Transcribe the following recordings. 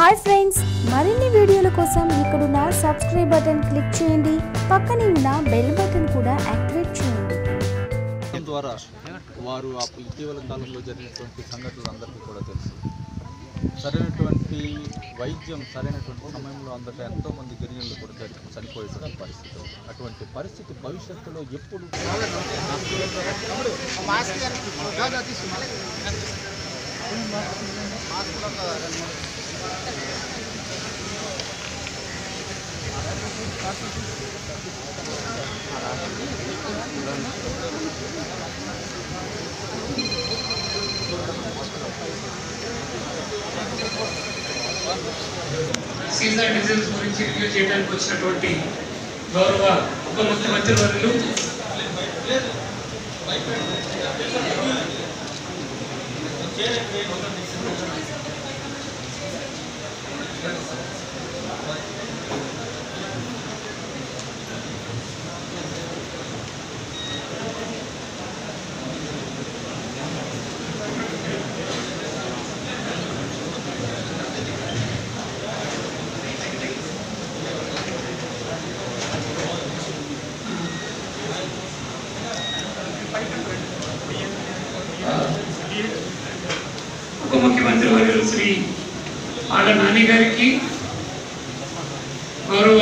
Hi friends మరిన్ని వీడియోల కోసం ఇక్కడున్న సబ్స్క్రైబ్ బటన్ క్లిక్ చేయండి పక్కనే ఉన్న బెల్ బటన్ కూడా యాక్టివేట్ చేయండి చేయడం ద్వారా వారు ఆ ఇటీవల కాలంలో జరిగినటువంటి సంఘటనలు అందరికీ కూడా తెలుసు సరైనటువంటి వైద్యం సరైనటువంటి సమయంలో అందక ఎంతో మంది గిరిజనులు కూడా జరిగి చనిపోయేటువంటి పరిస్థితి ఉంది. అటువంటి పరిస్థితి భవిష్యత్తులో ఎప్పుడు సీజనల్ డిజైన్స్ గురించి రివ్యూ చేయడానికి వచ్చినటువంటి గౌరవ ఉప ముఖ్యమంత్రి వర్యులు ఉప ముఖ్యమంత్రి వర్యులు శ్రీ ఆళ్ళ నాని గారికి గౌరవ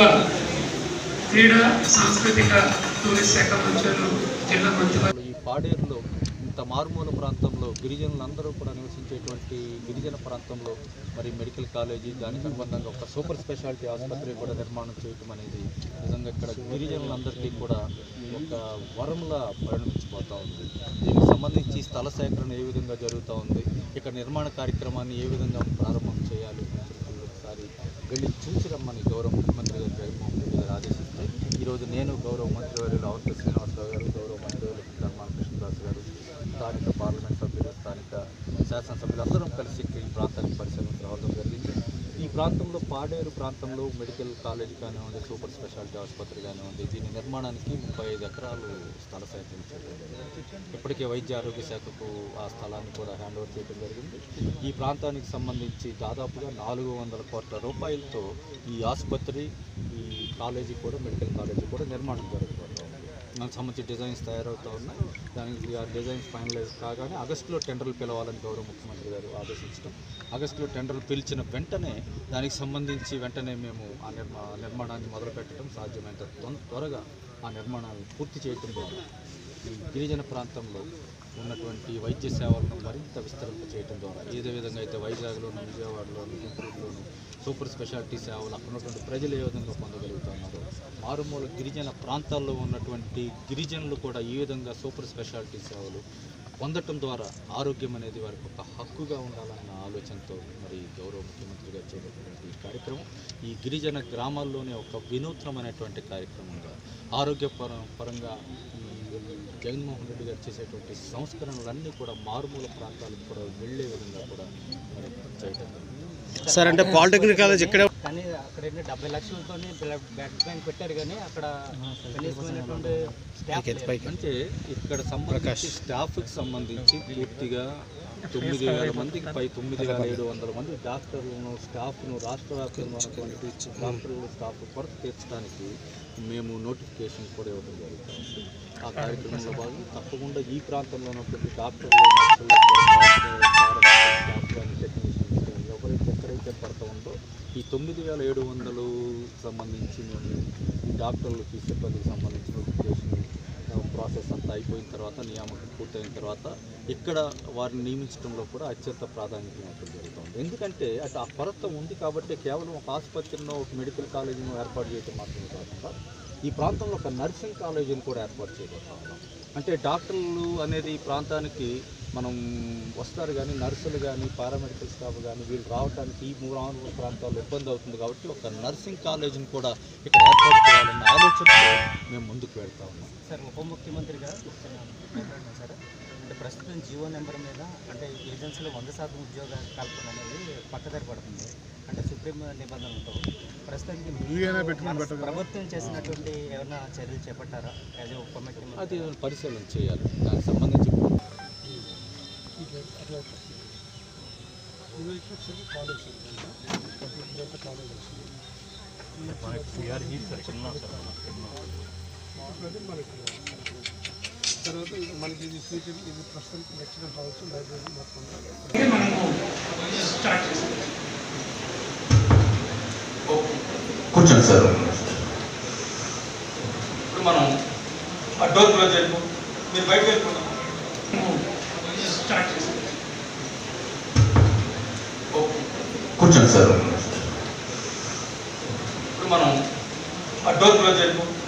క్రీడా సాంస్కృతిక టూరిస్ట్ శాఖ మంత్రులు జిల్లా మంత్రి ఈ పాడేరులో ఇంత మారుమూల ప్రాంతంలో గిరిజనులందరూ కూడా నివసించేటువంటి గిరిజన ప్రాంతంలో మరి మెడికల్ కాలేజీ దానికి అనుబంధంగా ఒక సూపర్ స్పెషాలిటీ ఆసుపత్రి కూడా నిర్మాణం చేయటం అనేది నిజంగా ఇక్కడ గిరిజనులందరికీ కూడా ఒక వరంలా పరిణమించిపోతూ ఉంది దీనికి సంబంధించి స్థల సేకరణ ఏ విధంగా జరుగుతూ ఉంది ఇక్కడ నిర్మాణ కార్యక్రమాన్ని ఏ విధంగా ప్రారంభం చేయాలి అని చెప్పి ఒకసారి వెళ్ళి చూసి రమ్మని గౌరవ ముఖ్యమంత్రి గారు జగన్మోహన్ రెడ్డి గారు ఆదేశిస్తే ఈరోజు నేను గౌరవ మంత్రివర్యులు అవంతి శ్రీనివాసరావు గారు గౌరవ మంత్రివర్యులు ధర్మాన కృష్ణదాస్ గారు స్థానిక పార్లమెంట్ సభ్యులు స్థానిక శాసనసభ్యులు అందరం కలిసి ఈ ప్రాంతానికి పరిశీలన రావడం జరిగింది ఈ ప్రాంతంలో పాడేరు ప్రాంతంలో మెడికల్ కాలేజ్ కానివ్వండి సూపర్ స్పెషాలిటీ ఆసుపత్రి కానివ్వండి దీని నిర్మాణానికి ముప్పై ఐదు ఎకరాలు స్థల సేకరించారు ఇప్పటికే వైద్య ఆరోగ్య శాఖకు ఆ స్థలాన్ని కూడా హ్యాండ్ ఓవర్ చేయడం జరిగింది ఈ ప్రాంతానికి సంబంధించి దాదాపుగా నాలుగు వందల కోట్ల రూపాయలతో ఈ ఆసుపత్రి ఈ కాలేజీ కూడా మెడికల్ కాలేజీ కూడా నిర్మాణం జరుగుతుంది దానికి సంబంధించి డిజైన్స్ తయారవుతూ ఉన్నాయి దానికి ఆ డిజైన్స్ ఫైనలైజ్ కాగానే ఆగస్టులో టెండర్లు పిలవాలని గౌరవ ముఖ్యమంత్రి గారు ఆదేశించడం ఆగస్టులో టెండర్లు పిలిచిన వెంటనే దానికి సంబంధించి వెంటనే మేము ఆ నిర్మా నిర్మాణాన్ని మొదలుపెట్టడం సాధ్యమైనంత తొం- త్వరగా ఆ నిర్మాణాన్ని పూర్తి చేయడం ద్వారా ఈ గిరిజన ప్రాంతంలో ఉన్నటువంటి వైద్య సేవలను మరింత విస్తరింప చేయడం ద్వారా ఏదే విధంగా అయితే వైజాగ్లోను విజయవాడలోను గుంటూరులోను సూపర్ స్పెషాలిటీ సేవలు అక్కడ ఉన్నటువంటి ప్రజలు ఏ విధంగా పొందగలుగుతున్నారో మారుమూల గిరిజన ప్రాంతాల్లో ఉన్నటువంటి గిరిజనులు కూడా ఈ విధంగా సూపర్ స్పెషాలిటీ సేవలు పొందటం ద్వారా ఆరోగ్యం అనేది వారికి ఒక హక్కుగా ఉండాలన్న ఆలోచనతో మరి గౌరవ ముఖ్యమంత్రి గారు చేపట్టినటువంటి ఈ కార్యక్రమం ఈ గిరిజన గ్రామాల్లోనే ఒక వినూత్నమైనటువంటి కార్యక్రమంగా ఆరోగ్య పరం పరంగా ఈ జగన్మోహన్ రెడ్డి గారు చేసేటువంటి సంస్కరణలన్నీ కూడా మారుమూల ప్రాంతాలకు కూడా వెళ్ళే విధంగా కూడా మరి చేయటం జరిగింది. సార్ అంటే పాలిటెక్నిక్ కాలేజ్ ఇక్కడే కానీ అక్కడ ఏంటి డెబ్బై లక్షలతో బ్లడ్ బ్యాంక్ పెట్టారు కానీ అక్కడ కనీసమైనటువంటి స్టాఫ్ లేరు. అంటే ఇక్కడ సంబంధించి స్టాఫ్కి సంబంధించి పూర్తిగా తొమ్మిది వేల మందికి పై తొమ్మిది వేల ఏడు వందల మంది డాక్టర్లను స్టాఫ్ను రాష్ట్ర వ్యాప్తంగా ఉన్నటువంటి డాక్టర్లు స్టాఫ్ కొరత తీర్చడానికి మేము నోటిఫికేషన్ కూడా ఇవ్వడం జరుగుతుంది ఆ కార్యక్రమంలో భాగంగా తప్పకుండా ఈ ప్రాంతంలో ఉన్నటువంటి డాక్టర్లు నర్సులు, స్టాఫ్ కానీ టెక్నీషియన్స్ కానీ ఎవరైతే ఎక్కడైతే కొరత ఉందో ఈ తొమ్మిది వేల ఏడు వందలు సంబంధించి మేము ఈ డాక్టర్లకి సిబ్బందికి సంబంధించిన నోటిఫికేషన్ ప్రాసెస్ అంతా అయిపోయిన తర్వాత నియామకం పూర్తయిన తర్వాత ఇక్కడ వారిని నియమించడంలో కూడా అత్యంత ప్రాధాన్యత ఇవ్వడం జరుగుతుంది ఎందుకంటే అటు ఆ కొరత ఉంది కాబట్టి కేవలం ఒక ఆసుపత్రిలో ఒక మెడికల్ కాలేజీని ఏర్పాటు చేయడం మాత్రమే కాకుండా ఈ ప్రాంతంలో ఒక నర్సింగ్ కాలేజీని కూడా ఏర్పాటు చేయబోతా ఉన్నాం అంటే డాక్టర్లు అనేది ఈ ప్రాంతానికి మనం వస్తారు కానీ నర్సులు కానీ పారామెడికల్ స్టాఫ్ కానీ వీళ్ళు రావడానికి ఈ మూడు ప్రాంతాల్లో ఇబ్బంది అవుతుంది కాబట్టి ఒక నర్సింగ్ కాలేజీని కూడా ఇక్కడ ఏర్పాటు చేయాలన్న ఆలోచనతో మేము ముందుకు వెళ్తా ఉన్నాం సార్ ఉప ముఖ్యమంత్రిగా మాట్లాడినా సార్ అంటే ప్రస్తుతం జియో నెంబర్ మీద అంటే ఏజెన్సీలో వంద శాతం ఉద్యోగ కల్పన అనేది పక్కదారి పడుతుంది అంటే సుప్రీం నిబంధనలతో ప్రస్తుతానికి మీరు మన ప్రభుత్వం చేసినటువంటి ఏమైనా చర్యలు చేపట్టారా యాజ్ ఉప ముఖ్యమంత్రి అది పరిశీలన చేయాలి దానికి సంబంధించి ఇది వచ్చేసరికి కాలేజ్ తర్వాత మనకి ఇది ఫ్యూచర్ ఇది ప్రస్తుతానికి లెక్చరర్ హౌస్ లైబ్రరీ మొత్తం ఇది మనము స్టార్ట్ చేస్తాం కూర్చోండి సార్ ఇప్పుడు మనం ఆ డోర్ క్లోజ్ చేయకు మీరు బయటకు వెళ్ళిపోండి మనము స్టార్ట్ చేస్తాం కూర్చోండి సార్ ఇప్పుడు మనం ఆ డోర్ క్లోజ్ చేయకు